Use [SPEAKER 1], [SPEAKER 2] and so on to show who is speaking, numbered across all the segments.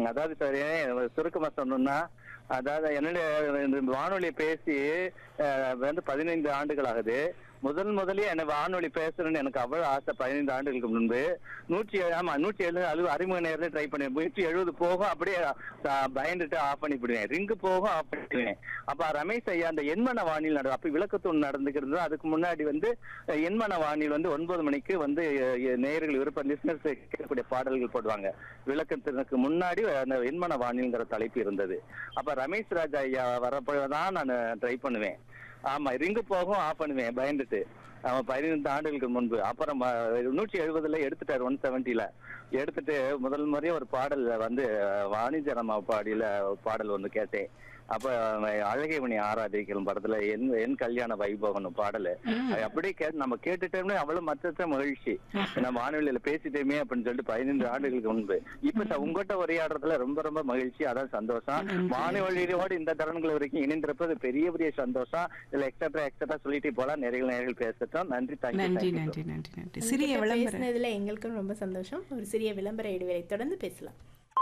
[SPEAKER 1] ம் அதாவது சார் சுருக்கமா சொல்லணும்னா அதாவது என்னுடைய இந்த வானொலி பேசி அஹ், வந்து பதினைந்து ஆண்டுகள் ஆகுது முதல் முதலே என்ன வானொலி பேசணும்னு எனக்கு அவ்வளவு ஆசை பதினைந்து ஆண்டுகளுக்கு முன்பு நூற்றி ஏழு ஆமா நூற்றி ஏழு அழுவு அறிமுக நேரத்தில் ட்ரை பண்ணேன் நூற்றி எழுபது போகும் அப்படியே அஹ், பயந்துட்டு ஆஃப் பண்ணிவிடுவேன் ரிங்கு போகும் ஆஃப் பண்ணிடுவேன் அப்ப ரமேஷ் ஐயா அந்த எண்மன வானில் நட அப்ப விளக்கத்தூண் நடந்துக்கிறது அதுக்கு முன்னாடி வந்து அஹ், எண்மன வானில் வந்து ஒன்பது மணிக்கு வந்து அஹ், நேயர்கள் விருப்ப லிஸ்னர்ஸ் கேட்கக்கூடிய பாடல்கள் போடுவாங்க விளக்கத்திற்கு முன்னாடி அந்த எண்மன வானில்ங்கிற தலைப்பு இருந்தது அப்ப ரமேஷ் ராஜா ஐயா வரப்போதான் நான் ட்ரை பண்ணுவேன் ஆமா ரிங்கு போகும் ஆஃப் பண்ணுவேன் பயந்துட்டு அவன் பதினைந்து ஆண்டுகளுக்கு முன்பு அப்புறம் அஹ், நூற்றி எழுபதுல எடுத்துட்டாரு ஒன் செவன்ட்டில எடுத்துட்டு முதல் முறையா ஒரு பாடல் வந்து அஹ், வாணிஜரமா பாடியில ஒரு பாடல் ஒன்று கேட்டேன் அப்ப அஹ், அழகைமணி ஆராதிக்கும் படத்துல என் என் கல்யாண வைபவம் பாடல் அது அப்படியே கேட்டு நம்ம கேட்டுட்டோம்னா அவ்வளவு மற்ற மகிழ்ச்சி நம்ம வானொலியில பேசிட்டோமே அப்படின்னு சொல்லிட்டு பதினைந்து ஆண்டுகளுக்கு முன்பு இப்ப ச- உங்ககிட்ட உரையாடுறதுல ரொம்ப ரொம்ப மகிழ்ச்சி அதான் சந்தோஷம் வானொலியோடு இந்த தருணங்கள் வரைக்கும் இணைந்திருப்பது பெரிய பெரிய சந்தோஷம் இதுல எக்ஸட்ரா எக்ஸட்ரா சொல்லிட்டு போலாம் நிறைய நேர்கள் பேசட்டும் நன்றி
[SPEAKER 2] நன்றி
[SPEAKER 1] தேங்க்யூ
[SPEAKER 2] நன்றி நன்றி நன்றி சிறிய
[SPEAKER 3] உங்ககிட்ட
[SPEAKER 2] விளம்பரம்
[SPEAKER 3] பேசினதுல எங்களுக்கும் ரொம்ப சந்தோஷம் ஒரு சிறிய விளம்பர இடைவேளை தொடர்ந்து பேசலாம்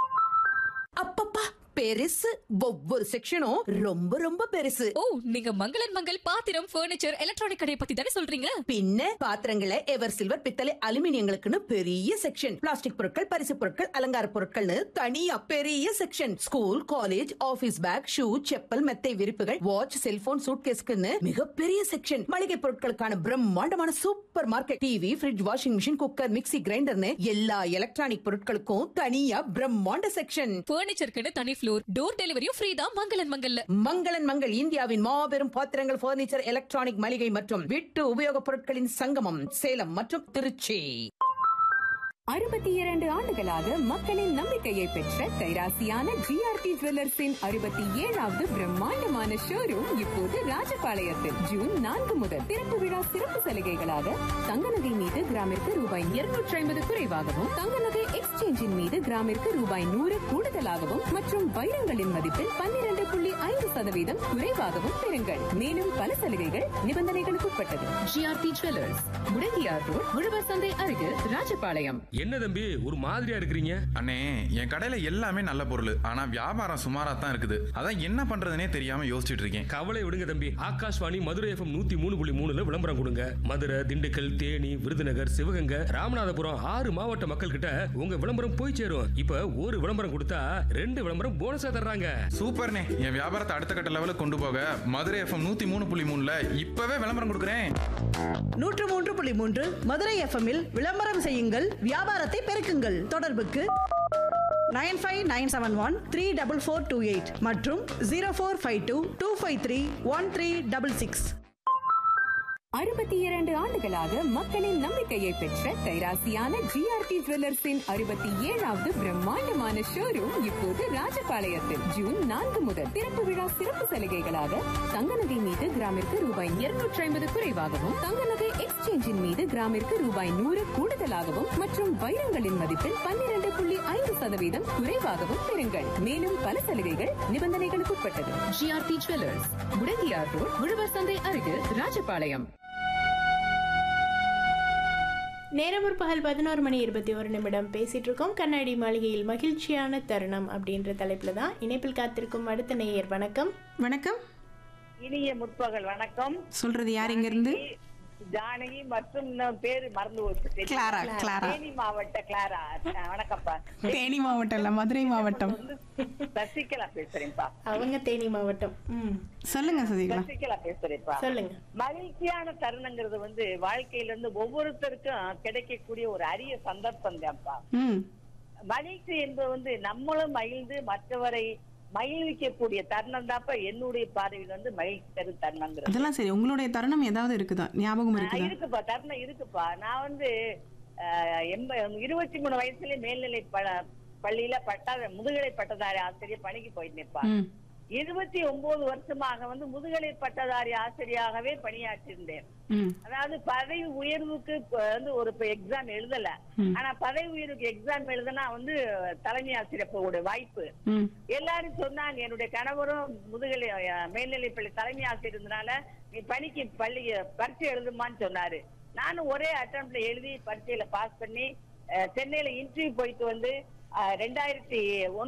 [SPEAKER 4] அப்பப்பா பெருசு ஒவ்வொரு செக்ஷனும் ரொம்ப ரொம்ப பெருசு
[SPEAKER 5] ஓ நீங்க மங்களன் மங்கள் பாத்திரம் ஃபர்னிச்சர் எலக்ட்ரானிக் கடையை பத்தி தானே சொல்றீங்க
[SPEAKER 4] பின்ன பாத்திரங்களை எவர் சில்வர் பித்தளை அலுமினியங்களுக்குன்னு பெரிய செக்ஷன் பிளாஸ்டிக் பொருட்கள் பரிசு பொருட்கள் அலங்கார பொருட்கள்னு தனியா பெரிய section school college office bag shoe chappal மெத்தை விரிப்புகள் வாட்ச் செல்போன் சூட்கேஸ்க்குன்னு மிகப்பெரிய செக்ஷன் மளிகை பொருட்களுக்கான பிரம்மாண்டமான super market TV fridge washing machine cooker mixie கிரைண்டர்னு எல்லா எலக்ட்ரானிக் பொருட்களுக்கும் தனியா பிரம்மாண்ட செக்ஷன்
[SPEAKER 5] ஃபர்னிச்சருக்குன்னு தனி ஃப்ளோர் டோர் டெலிவரியும் ஃப்ரீ தான் மங்களன் மங்கல்ல
[SPEAKER 4] மங்களன் மங்கள் இந்தியாவின் மாபெரும் பாத்திரங்கள் பர்னிச்சர் எலக்ட்ரானிக் மளிகை மற்றும் வீட்டு உபயோகப் பொருட்களின் சங்கமம் சேலம் மற்றும் திருச்சி
[SPEAKER 6] அறுபத்தி இரண்டு ஆண்டுகளாக மக்களின் நம்பிக்கையை பெற்ற கைராசியான ஜிஆர்டி ஜுவல்லர்ஸின் அறுபத்தி ஏழாவது பிரம்மாண்டமான ஷோரூம் இப்போது ராஜபாளையத்தில் ஜூன் நான்கு முதல் திறப்பு விழா சிறப்பு சலுகைகளாக தங்க நகை மீது கிராமிற்கு ரூபாய் இருநூற்றி ஐம்பது குறைவாகவும் தங்க நகை எக்ஸ்சேஞ்சின் மீது கிராமிற்கு ரூபாய் நூறு கூடுதலாகவும் மற்றும் வைரங்களின் மதிப்பில் பன்னிரண்டு புள்ளி ஐந்து சதவீதம் குறைவாகவும் பெறுங்கள் மேலும் பல சலுகைகள் நிபந்தனைகளுக்கு உட்பட்டது ஜிஆர்டி ஜுவல்லர்ஸ் முடங்கியார் ரோட் உழவர் சந்தை அருகில் ராஜபாளையம்
[SPEAKER 7] என்ன தம்பி ஒரு மாதிரியா இருக்கிறீங்க
[SPEAKER 8] அண்ணே என் கடையில எல்லாமே நல்ல பொருள் ஆனா வியாபாரம் சுமாரா தான் இருக்குது அதான் என்ன பண்றதுனே தெரியாம யோசிச்சுட்டு இருக்கேன்
[SPEAKER 7] கவலை விடுங்க தம்பி ஆகாஷ்வாணி மதுரை எஃப்எம் நூத்தி மூணு புள்ளி மூணுல விளம்பரம் கொடுங்க மதுரை திண்டுக்கல் தேனி விருதுநகர் சிவகங்கை ராமநாதபுரம் ஆறு மாவட்ட மக்கள் கிட்ட உங்க விளம்பரம் போய் சேரும் இப்ப ஒரு விளம்பரம் கொடுத்தா ரெண்டு விளம்பரம் போனஸா தர்றாங்க
[SPEAKER 8] சூப்பர்ண்ணே என் வியாபாரத்தை அடுத்த கட்ட லெவலுக்கு கொண்டு போக மதுரை எஃப்எம் நூத்தி மூணு புள்ளி மூணுல இப்பவே விளம்பரம் கொடுக்குறேன்
[SPEAKER 9] நூற்று மூன்று புள்ளி மூன்று மதுரை எஃப்எம்மில் விளம்பரம் செய்யுங்கள் வியாபாரத்தை பெருக்குங்கள் தொடர்புக்கு nine five nine seven one three double four two eight மற்றும் zero four five two two five three one three double six
[SPEAKER 6] அறுபத்தி இரண்டு ஆண்டுகளாக மக்களின் நம்பிக்கையை பெற்ற கைராசியான ஜிஆர்டி ஜுவல்லர்ஸின் அறுபத்தி ஏழாவது பிரம்மாண்டமான ஷோரூம் இப்போது ராஜபாளையத்தில் ஜூன் நான்கு முதல் திறப்பு விழா சிறப்பு சலுகைகளாக தங்க நகை மீது கிராமிற்கு ரூபாய் இருநூற்றி ஐம்பது குறைவாகவும் தங்க நகை எக்ஸ்சேஞ்சின் மீது கிராமிற்கு ரூபாய் நூறு கூடுதலாகவும் மற்றும் வைரங்களின் மதிப்பில் பன்னிரண்டு புள்ளி ஐந்து சதவீதம் குறைவாகவும் பெறுங்கள் மேலும் பல சலுகைகள் நிபந்தனைகளுக்கு உட்பட்டது ஜிஆர்டி ஜுவல்லர்ஸ் முடங்கியார் ரோட் உழவர் சந்தை அருகில் ராஜபாளையம்
[SPEAKER 3] நேரம் ஒரு பகல் பதினோரு மணி இருபத்தி ஒரு நிமிடம் பேசிட்டு இருக்கோம் கண்ணாடி மாளிகையில் மகிழ்ச்சியான தருணம் அப்படின்ற தலைப்புல தான் இணைப்பில் காத்திருக்கும் அடுத்த நேயர் வணக்கம்
[SPEAKER 2] வணக்கம்
[SPEAKER 10] இனிய முற்பகல் வணக்கம்
[SPEAKER 2] சொல்றது யார் இங்க இருந்து
[SPEAKER 10] ஜானகி மற்றும் இன்னும் பேரு மறந்து போச்சு
[SPEAKER 2] கிளாரா, கிளாரா.
[SPEAKER 10] தேனி மாவட்ட கிளாரா அஹ் வணக்கம்ப்பா
[SPEAKER 2] தேனி மாவட்டம் இல்ல மதுரை மாவட்டம்
[SPEAKER 10] வந்து சசிகலா பேசுறேன்ப்பா
[SPEAKER 3] அவங்க தேனி மாவட்டம் ம்
[SPEAKER 2] சொல்லுங்க சசிகலா
[SPEAKER 10] சசிகலா பேசுறேன்ப்பா
[SPEAKER 3] சொல்லுங்க
[SPEAKER 10] மகிழ்ச்சியான தருணங்கிறது வந்து வாழ்க்கையில இருந்து ஒவ்வொருத்தருக்கும் கிடைக்கக்கூடிய ஒரு அரிய சந்தர்ப்பம் தான்ப்பா
[SPEAKER 2] ம்
[SPEAKER 10] மகிழ்ச்சி என்பது வந்து நம்மளும் மகிழ்ந்து மற்றவரை மகிழ்விக்கக்கூடிய தருணம் தான்ப்பா என்னுடைய பார்வையில் வந்து மகிழ்ச்சி தரும் தருணங்கிறது
[SPEAKER 2] அதெல்லாம் சரி உங்களுடைய தருணம் ஏதாவது இருக்குதா ஞாபகம்
[SPEAKER 10] ஆ,
[SPEAKER 2] இருக்குதா
[SPEAKER 10] இருக்குப்பா தருணம் இருக்குப்பா நான் வந்து அஹ், எண்ப இருபத்தி மூணு வயசுல மேல்நிலை ப- பள்ளியில பட்டா முதுகலை பட்டதாரி ஆசிரியர் பணிக்கு போயிருந்தேன்ப்பா
[SPEAKER 2] ம்
[SPEAKER 10] இருபத்தி ஒன்பது வருஷமாக வந்து முதுகலை பட்டதாரி ஆசிரியராகவே பணியாற்றியிருந்தேன்
[SPEAKER 2] ம்
[SPEAKER 10] அதாவது பதவி உயர்வுக்கு இப்ப வந்து ஒரு எக்ஸாம் எழுதல
[SPEAKER 2] ம்.
[SPEAKER 10] ஆனா பதவி உயர்வுக்கு எக்ஸாம் எழுதுனா வந்து தலைமை ஆசிரியர் வாய்ப்பு
[SPEAKER 2] ம்
[SPEAKER 10] எல்லாரும் சொன்னாங்க என்னுடைய கணவரும் முதுகலை அஹ், மேல்நிலை பள்ளி தலைமை ஆசிரியர் இருந்தனால நீ பணிக்கு பள்ளி பரீட்சை எழுதுமான்னு சொன்னாரு நானும் ஒரே அட்டம்ப்ட்ல எழுதி பரீட்சையில பாஸ் பண்ணி அஹ், சென்னையில இன்டர்வியூ போயிட்டு வந்து அஹ், ரெண்டாயிரத்தி